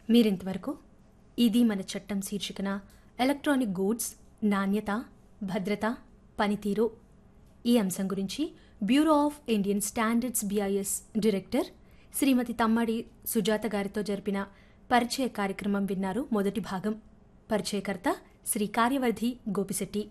మీరింతవరకు ఇది మన చట్టం శీర్షికన ఎలక్ట్రానిక్ గూడ్స్ నాణ్యత భద్రత పనితీరు ఈ అంశం గురించి bureau of Indian standards BIS director Shrimati Tammadi Sujatha గారితో జరిపిన పరిచయ కార్యక్రమం విన్నారు మొదటి భాగం పరిచయకర్త శ్రీ కార్యవర్ధి గోపిశెట్టి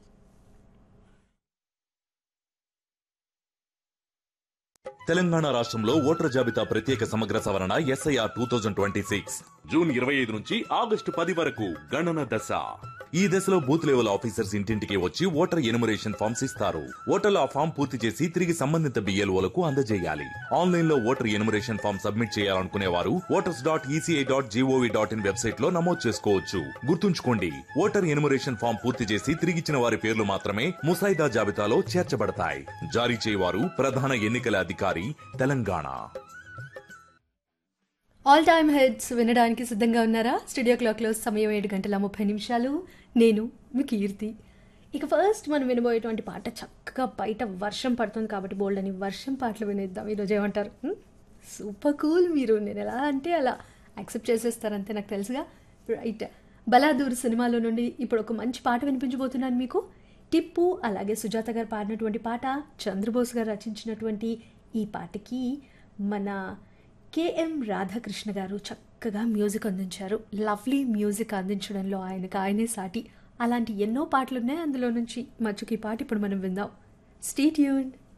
తెలంగాణ రాష్ట్రంలో ఓటర్ జాబితా ప్రత్యేక సమగ్ర సవరణ SIR two thousand twenty six June ఇరవై ఐదు నుంచి ఆగస్టు పది వరకు గణన దశ ఈ దశలో బూత్ లెవెల్ ఆఫీసర్స్ ఇంటింటికి వచ్చి ఓటర్ ఎనుమరేషన్ ఫామ్స్ ఇస్తారు ఓటర్లు ఆ ఫామ్ పూర్తి చేసి తిరిగి సంబంధిత బిఎల్ఓలకు అందజేయాలి ఆన్లైన్ లో ఓటర్ ఎనుమరేషన్ ఫామ్ సబ్మిట్ చేయాలనుకునే వారు voters dot ECI dot GOV dot in website లో నమోదు చేసుకోవచ్చు గుర్తుంచుకోండి ఓటర్ ఎనుమరేషన్ ఫామ్ పూర్తి చేసి తిరిగిచ్చిన వారి పేర్లు మాత్రమే ముసాయిదా జాబితాలో చేర్చబడతాయి జారీ చేయవారు ప్రధాన ఎన్నికల అధికారి తెలంగాణ ఆల్ టైమ్ హెడ్స్ వినడానికి సిద్ధంగా ఉన్నారా స్టూడియో క్లాక్లో సమయం ఏడు గంటల ముప్పై నిమిషాలు నేను మీ కీర్తి ఇక ఫస్ట్ మనం వినబోయేటువంటి పాట చక్కగా బయట వర్షం పడుతుంది కాబట్టి బోల్డ్ అని వర్షం పాటలు వినేద్దాం ఈరోజు ఏమంటారు సూపర్ కూల్ మీరు నేను ఎలా అంటే అలా యాక్సెప్ట్ చేసేస్తారంతే నాకు తెలుసుగా రైట్ బలాదూర్ సినిమాలో నుండి ఇప్పుడు ఒక మంచి పాట వినిపించబోతున్నాను మీకు టిప్పు అలాగే సుజాత గారు పాడినటువంటి పాట చంద్రబోస్ గారు రచించినటువంటి ఈ పాటకి మన కేఎం రాధాకృష్ణ గారు చక్కగా మ్యూజిక్ అందించారు లవ్లీ మ్యూజిక్ అందించడంలో ఆయనకు ఆయనే సాటి అలాంటి ఎన్నో పాటలు ఉన్నాయి అందులో నుంచి మచ్చుకి పాట ఇప్పుడు మనం విందాం స్టీట్ యూన్